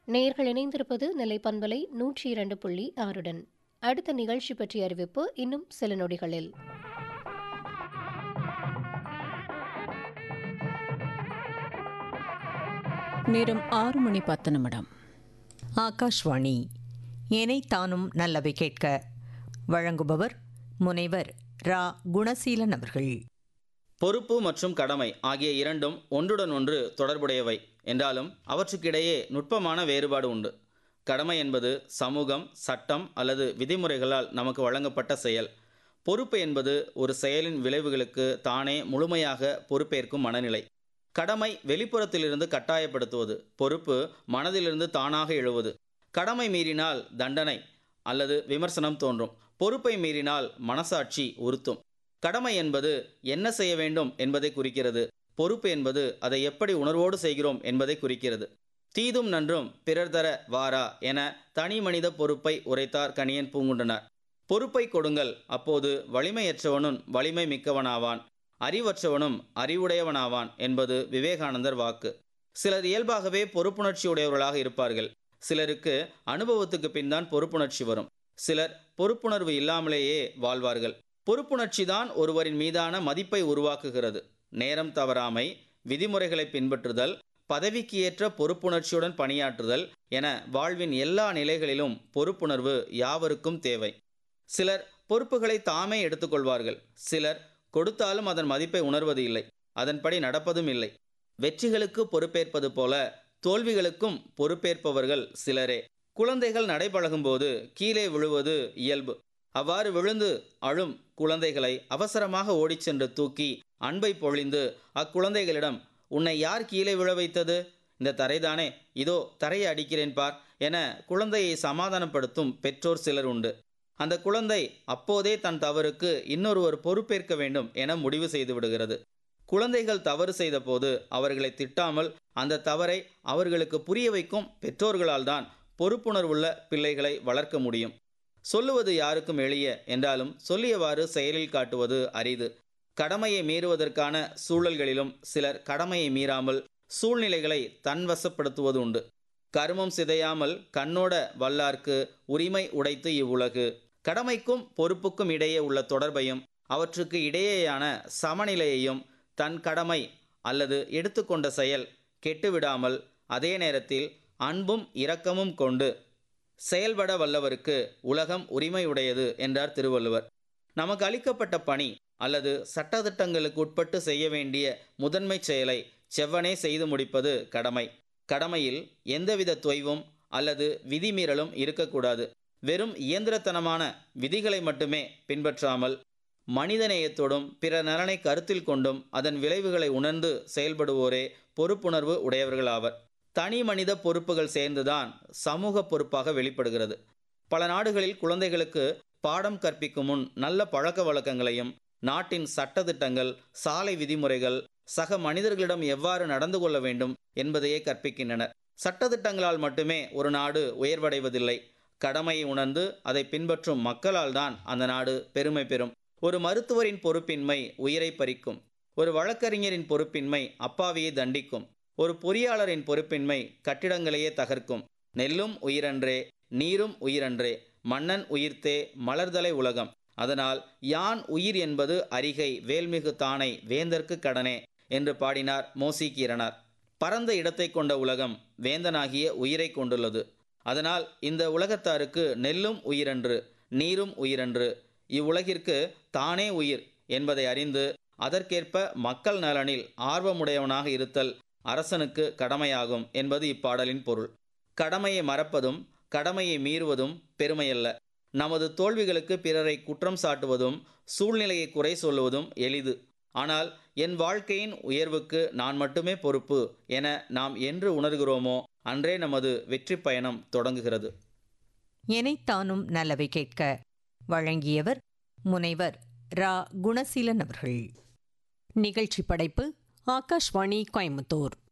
நேயர்கள் இணைந்திருப்பது நெல்லை பண்பலை நூற்றி இரண்டு புள்ளி ஆறுடன் அடுத்த நிகழ்ச்சி பற்றிய அறிவிப்பு இன்னும் சில நொடிகளில் நேரம் ஆறு மணி பத்து நிமிடம் ஆகாஷ்வாணி எனை தானும் நல்லவை கேட்க வழங்குபவர் முனைவர் ரா குணசீலன் அவர்கள் பொறுப்பு மற்றும் கடமை ஆகிய இரண்டும் ஒன்றுடன் ஒன்று தொடர்புடையவை என்றாலும் அவற்றுக்கிடையே நுட்பமான வேறுபாடு உண்டு கடமை என்பது சமூகம் சட்டம் அல்லது விதிமுறைகளால் நமக்கு வழங்கப்பட்ட செயல் பொறுப்பு என்பது ஒரு செயலின் விளைவுகளுக்கு தானே முழுமையாக பொறுப்பேற்கும் மனநிலை கடமை வெளிப்புறத்திலிருந்து கட்டாயப்படுத்துவது பொறுப்பு மனதிலிருந்து தானாக எழுவது கடமை மீறினால் தண்டனை அல்லது விமர்சனம் தோன்றும் பொறுப்பை மீறினால் மனசாட்சி உறுத்தும் கடமை என்பது என்ன செய்ய வேண்டும் என்பதை குறிக்கிறது பொறுப்பு என்பது அதை எப்படி உணர்வோடு செய்கிறோம் என்பதை குறிக்கிறது தீதும் நன்றும் பிறர் தர வாரா என தனி மனித பொறுப்பை உரைத்தார் கணியன் பூங்குண்டனார் பொறுப்பை கொடுங்கள் அப்போது வலிமையற்றவனும் வலிமை மிக்கவனாவான் அறிவற்றவனும் அறிவுடையவனாவான் என்பது விவேகானந்தர் வாக்கு சிலர் இயல்பாகவே பொறுப்புணர்ச்சியுடையவர்களாக இருப்பார்கள் சிலருக்கு அனுபவத்துக்கு பின்தான் பொறுப்புணர்ச்சி வரும் சிலர் பொறுப்புணர்வு இல்லாமலேயே வாழ்வார்கள் பொறுப்புணர்ச்சி தான் ஒருவரின் மீதான மதிப்பை உருவாக்குகிறது நேரம் தவறாமை விதிமுறைகளை பின்பற்றுதல் பதவிக்கு ஏற்ற பொறுப்புணர்ச்சியுடன் பணியாற்றுதல் என வாழ்வின் எல்லா நிலைகளிலும் பொறுப்புணர்வு யாவருக்கும் தேவை சிலர் பொறுப்புகளை தாமே எடுத்துக்கொள்வார்கள் சிலர் கொடுத்தாலும் அதன் மதிப்பை உணர்வது இல்லை அதன்படி நடப்பதும் இல்லை வெற்றிகளுக்கு பொறுப்பேற்பது போல தோல்விகளுக்கும் பொறுப்பேற்பவர்கள் சிலரே குழந்தைகள் நடைபழகும்போது கீழே விழுவது இயல்பு அவ்வாறு விழுந்து அழும் குழந்தைகளை அவசரமாக ஓடிச் சென்று தூக்கி அன்பை பொழிந்து அக்குழந்தைகளிடம் உன்னை யார் கீழே விழ வைத்தது இந்த தரைதானே இதோ தரையை அடிக்கிறேன் பார் என குழந்தையை சமாதானப்படுத்தும் பெற்றோர் சிலர் உண்டு அந்த குழந்தை அப்போதே தன் தவறுக்கு இன்னொருவர் பொறுப்பேற்க வேண்டும் என முடிவு செய்து விடுகிறது குழந்தைகள் தவறு செய்த போது அவர்களை திட்டாமல் அந்த தவறை அவர்களுக்கு புரிய வைக்கும் பெற்றோர்களால் தான் பொறுப்புணர்வுள்ள பிள்ளைகளை வளர்க்க முடியும் சொல்லுவது யாருக்கும் எளிய என்றாலும் சொல்லியவாறு செயலில் காட்டுவது அரிது கடமையை மீறுவதற்கான சூழல்களிலும் சிலர் கடமையை மீறாமல் சூழ்நிலைகளை தன்வசப்படுத்துவது உண்டு கருமம் சிதையாமல் கண்ணோட வல்லார்க்கு உரிமை உடைத்து இவ்வுலகு கடமைக்கும் பொறுப்புக்கும் இடையே உள்ள தொடர்பையும் அவற்றுக்கு இடையேயான சமநிலையையும் தன் கடமை அல்லது எடுத்துக்கொண்ட செயல் கெட்டுவிடாமல் அதே நேரத்தில் அன்பும் இரக்கமும் கொண்டு செயல்பட வல்லவருக்கு உலகம் உரிமையுடையது என்றார் திருவள்ளுவர் நமக்கு அளிக்கப்பட்ட பணி அல்லது சட்டத்திட்டங்களுக்கு உட்பட்டு செய்ய வேண்டிய முதன்மை செயலை செவ்வனே செய்து முடிப்பது கடமை கடமையில் எந்தவித தொய்வும் அல்லது விதிமீறலும் இருக்கக்கூடாது வெறும் இயந்திரத்தனமான விதிகளை மட்டுமே பின்பற்றாமல் மனிதநேயத்தோடும் பிற நலனை கருத்தில் கொண்டும் அதன் விளைவுகளை உணர்ந்து செயல்படுவோரே பொறுப்புணர்வு உடையவர்களாவர் தனி மனித பொறுப்புகள் சேர்ந்துதான் சமூக பொறுப்பாக வெளிப்படுகிறது பல நாடுகளில் குழந்தைகளுக்கு பாடம் கற்பிக்கும் முன் நல்ல பழக்க வழக்கங்களையும் நாட்டின் சட்டத்திட்டங்கள் சாலை விதிமுறைகள் சக மனிதர்களிடம் எவ்வாறு நடந்து கொள்ள வேண்டும் என்பதையே கற்பிக்கின்றனர் சட்டத்திட்டங்களால் மட்டுமே ஒரு நாடு உயர்வடைவதில்லை கடமையை உணர்ந்து அதை பின்பற்றும் மக்களால் தான் அந்த நாடு பெருமை பெறும் ஒரு மருத்துவரின் பொறுப்பின்மை உயிரை பறிக்கும் ஒரு வழக்கறிஞரின் பொறுப்பின்மை அப்பாவியை தண்டிக்கும் ஒரு பொறியாளரின் பொறுப்பின்மை கட்டிடங்களையே தகர்க்கும் நெல்லும் உயிரன்றே நீரும் உயிரன்றே மன்னன் உயிர்த்தே மலர்தலை உலகம் அதனால் யான் உயிர் என்பது அரிகை வேல்மிகு தானை வேந்தற்கு கடனே என்று பாடினார் மோசிகீரனார் பரந்த இடத்தை கொண்ட உலகம் வேந்தனாகிய உயிரை கொண்டுள்ளது அதனால் இந்த உலகத்தாருக்கு நெல்லும் உயிரன்று நீரும் உயிரன்று இவ்வுலகிற்கு தானே உயிர் என்பதை அறிந்து அதற்கேற்ப மக்கள் நலனில் ஆர்வமுடையவனாக இருத்தல் அரசனுக்கு கடமையாகும் என்பது இப்பாடலின் பொருள் கடமையை மறப்பதும் கடமையை மீறுவதும் பெருமையல்ல நமது தோல்விகளுக்கு பிறரை குற்றம் சாட்டுவதும் சூழ்நிலையை குறை சொல்லுவதும் எளிது ஆனால் என் வாழ்க்கையின் உயர்வுக்கு நான் மட்டுமே பொறுப்பு என நாம் என்று உணர்கிறோமோ அன்றே நமது வெற்றி பயணம் தொடங்குகிறது எனைத்தானும் நல்லவை கேட்க வழங்கியவர் முனைவர் ரா குணசீலன் அவர்கள் நிகழ்ச்சி படைப்பு ஆகாஷ்வாணி கோயம்புத்தூர்